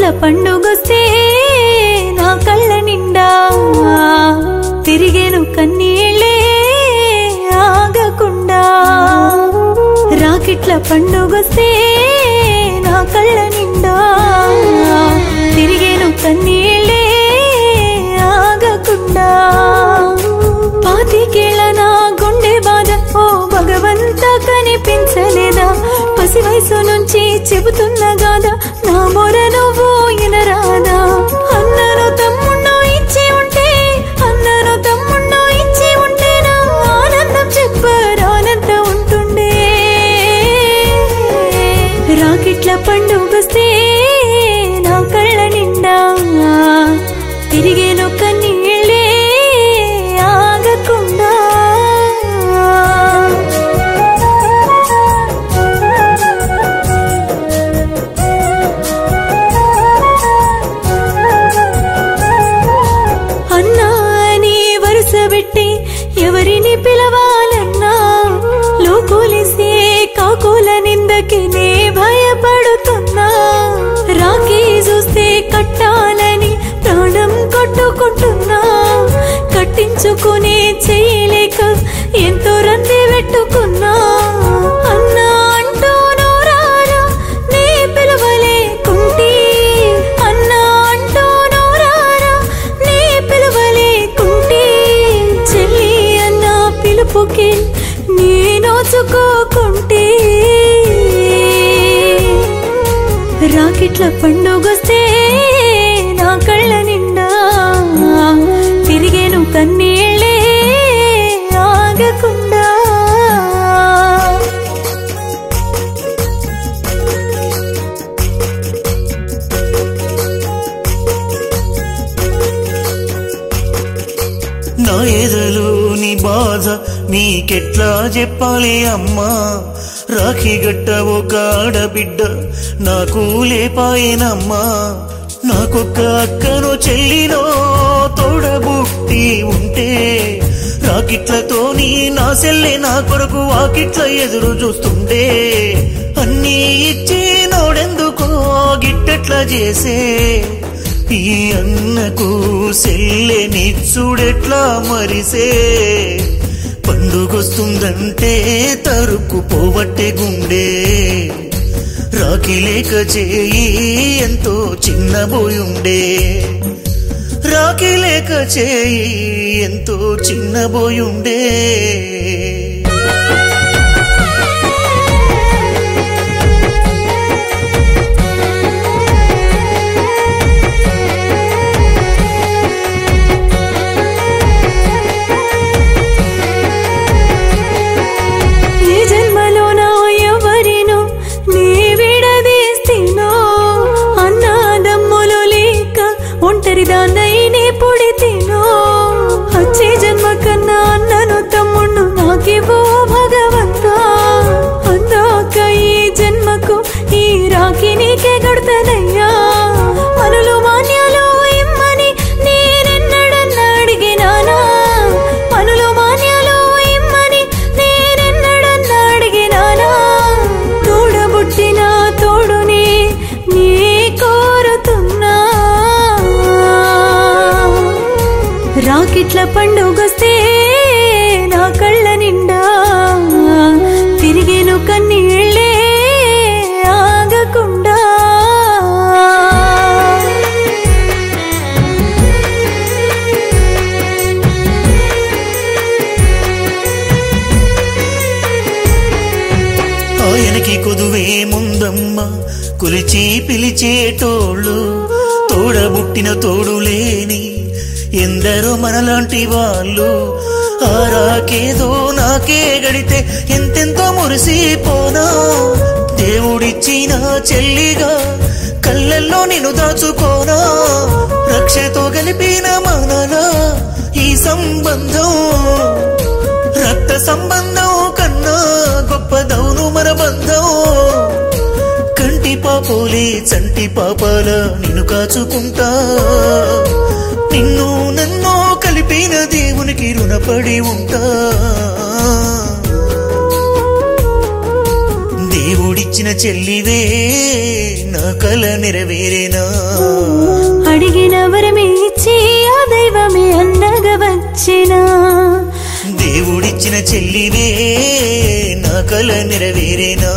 రాకిట్ల పండుగొస్తే నా కళ్ళ నిండా తిరిగేను కన్నీళ్ళే ఆగకుండా రాకిట్ల పండుగొస్తే నా కళ్ళ నిండా తిరిగేను కన్నీళ్ళే ఆగకుండా పాతికేళ్ళ నా గుండె బాధ ఓ భగవంత కనిపించలేదా పసి వయసు నుంచి చెబుతున్న గాథ నా మొర నువ్వు ఎనరాదా అన్నను తమ్ముణ్ణో ఇచ్చి ఉంటే అన్నను తమ్ముణ్ణో ఇచ్చి ఉంటే నా ఆనందం చెప్పరానంత ఉంటుండే రాకెట్ల పండుగస్తే నా కళ్ళ నిండా తిరిగేను కన్నీళ్ళే ఆగకుండా అన్నా అని వరుస పెట్టి ఎవరిని పిలవాలన్నా లోకులిసే కాకుల నిందకి నే భయపడుతున్నా రాఖీ చూస్తే కట్టాలని ప్రాణం కొట్టుకుంటున్నా కట్టించుకునే చేయలేక ఎంతో రంది పెట్టుకున్నా అన్నా అంటూ నోరారా నే పిలవలేకుంటే అన్నా అంటూ నోరారా నే పిలవలేకుంటే చెల్లి అన్న పిలుపుకి నే నోచుకోకుంటే రాకెట్ల పండుగొస్తే నా కళ్ళ నిండా తిరిగేను కన్నీళ్ళే ఆగకుండా నా ఎదలో నీ బాధ నీకెట్లా చెప్పాలి అమ్మా రాఖీ గట్ట ఒక ఆడబిడ్డ నాకు లేపాయనమ్మా నాకొక్క అక్కను చెల్లినో తోడబుట్టి ఉంటే రాకిట్లతోని నా సెల్లె నా కొరకు వాకిట్ల ఎదురు చూస్తుండే అన్నీ ఇచ్చి నోడెందుకో గిట్టట్లా చేసే ఈ అన్నకు సెల్లెనిచ్చుడెట్లా మరిసే పండుగొస్తుందంటే తరుకు పోవట్టే గుండె రాఖీ లేక చేయి ఎంతో చిన్నబోయుండే రాఖీ లేక చేయి ఎంతో చిన్నబోయుండే ఈ జన్మలో నా ఎవరినో నీ విడదీస్తేనో అన్నదమ్ములు లేక ఒంటరిదాన్నై నీ పుడితేనో వచ్చే జన్మ కన్నా అన్నను తమ్ముడు నాకివో భగవంతా అందాక ఈ జన్మకు ఈ రాఖీ నీకే గడుతదయ్యా మనులు మాన్యాలు ఇమ్మని నేనెన్నడన్నా అడిగినానా మనులు మాన్యాలు ఇమ్మని నేనెన్నడన్నా అడిగినానా తోడబుట్టిన తోడుని నీ కోరుతున్నా రాకెట్ల పండుగొస్తే నా కళ్ళ నిండా తిరిగేను కన్నీళ్ళే ఆగకుండా ఆయనకి కొదువే ముందమ్మ కొలిచి పిలిచేటోళ్ళు తోడబుట్టిన తోడు లేని ఎందరో మనలాంటి వాళ్ళు ఆరాకేదో నాకే గడితే ఎంతెంతో మురిసిపోనా దేవుడిచ్చిన చెల్లిగా కళ్ళల్లో నిన్ను దాచుకోనా రక్షతో కలిపిన మనల ఈ సంబంధం రక్త సంబంధం కన్నా గొప్పదవును మన బంధం కంటి పాపోలే చంటి పాపాల నిన్ను కాచుకుంటా నిన్ను నన్ను కలిపిన దేవునికి రుణపడి ఉంటా దేవుడిచ్చిన దేవుడిచ్చిన చెల్లివే నా కల నెరవేరేనా అడిగిన వరమే ఇచ్చి ఆ దైవమే అండగా వచ్చినా దేవుడిచ్చిన చెల్లివే నా కల నెరవేరేనా